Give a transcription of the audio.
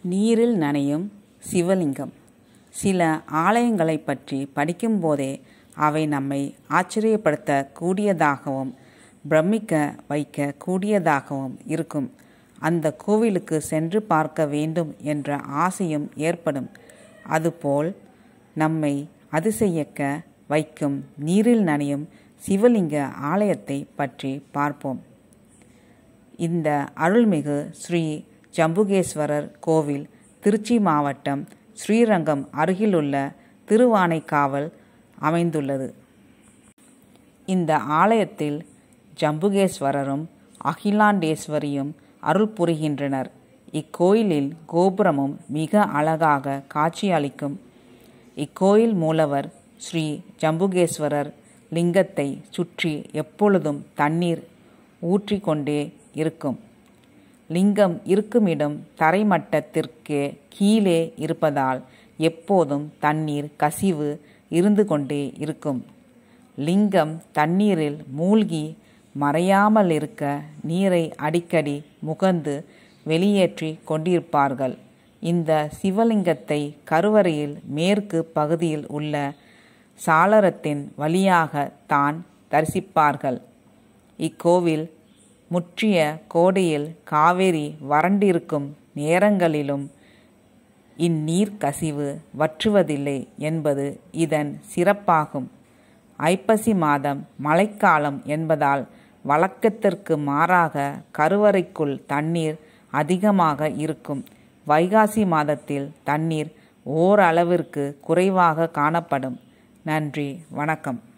நீரில் நனையும் சிவலிங்கம் சில ஆலயங்களைப் பற்றி படிக்கும்போதே அவை நம்மை ஆச்சரியப்படுத்த கூடியதாகவும் பிரமிக்க வைக்க கூடியதாகவும் இருக்கும் அந்த கோவிலுக்கு சென்று பார்க்க வேண்டும் என்ற ஆசையும் ஏற்படும் அதுபோல் நம்மை அதிசயிக்க வைக்கும் நீரில் நனையும் சிவலிங்க ஆலயத்தை பற்றி பார்ப்போம் இந்த அருள்மிகு ஸ்ரீ ஜம்புகேஸ்வரர் கோவில் திருச்சி மாவட்டம் ஸ்ரீரங்கம் அருகிலுள்ள திருவானைக்காவல் அமைந்துள்ளது இந்த ஆலயத்தில் ஜம்புகேஸ்வரரும் அகிலாண்டேஸ்வரியும் அருள் புரிகின்றனர் இக்கோயிலில் கோபுரமும் மிக அழகாக காட்சியளிக்கும் இக்கோயில் மூலவர் ஸ்ரீ ஜம்புகேஸ்வரர் லிங்கத்தை சுற்றி எப்பொழுதும் தண்ணீர் ஊற்றிக்கொண்டே இருக்கும் லிங்கம் இருக்குமிடம் தரைமட்டத்திற்கு கீழே இருப்பதால் எப்போதும் தண்ணீர் கசிவு இருந்து கொண்டே இருக்கும் லிங்கம் தண்ணீரில் மூழ்கி மறையாமல் இருக்க நீரை அடிக்கடி முகந்து வெளியேற்றி கொண்டிருப்பார்கள் இந்த சிவலிங்கத்தை கருவறையில் மேற்கு பகுதியில் உள்ள சாளரத்தின் வழியாக தான் தரிசிப்பார்கள் இக்கோவில் முற்றிய கோடையில் காவேரி வறண்டிருக்கும் நேரங்களிலும் இந்நீர் கசிவு வற்றுவதில்லை என்பது இதன் சிறப்பாகும் ஐப்பசி மாதம் மழைக்காலம் என்பதால் வழக்கத்திற்கு மாறாக கருவறைக்குள் தண்ணீர் அதிகமாக இருக்கும் வைகாசி மாதத்தில் தண்ணீர் ஓரளவிற்கு குறைவாக காணப்படும் நன்றி வணக்கம்